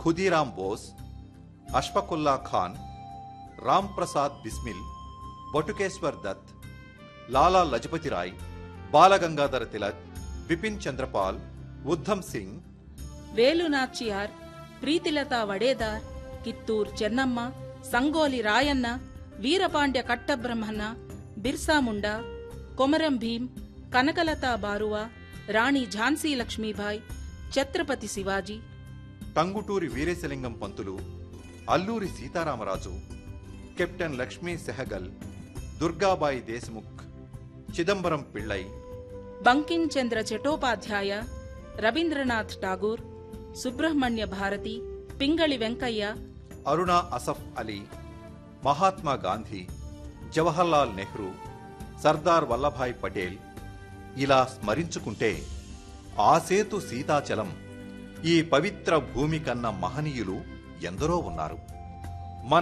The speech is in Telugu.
ఖుదీరాం బోస్ అష్ఫకుల్లా ఖాన్ రామ్ ప్రసాద్ బిస్మిల్ బటుకేశ్వర్ దత్ లాలా లజపతి రాయ్ బాలగంగాధర తిలక్ బిపిన్ చంద్రపాల్ ఉద్ధమ్ సింగ్ వేలు నాచియార్ ప్రీతిలత వడేదార్ కిత్తూర్ చెన్నమ్మ సంగోలి రాయన్న వీరపాండ్య కట్టబ్రహ్మన్న బిర్సా ముండా కొమరం భీం కనకలత బారువా రాణి ఝాన్సీ లక్ష్మీబాయ్ ఛత్రపతి శివాజీ టంగుటూరి వీరేశలింగం పంతులు అల్లూరి సీతారామరాజు కెప్టెన్ లక్ష్మీ సెహగల్ దుర్గాబాయి దేశ్ముఖ్ చిదంబరం పిళ్ళై బంకిం చంద్ర చటోపాధ్యాయ రవీంద్రనాథ్ ఠాగూర్ సుబ్రహ్మణ్య భారతి పింగళి వెంకయ్య అరుణా అసఫ్ అలీ మహాత్మా గాంధీ జవహర్లాల్ నెహ్రూ సర్దార్ వల్లభాయ్ పటేల్ ఇలా స్మరించుకుంటే ఆ సేతు సీతాచలం ఈ పవిత్ర భూమి కన్న మహనీయులు ఎందరో ఉన్నారు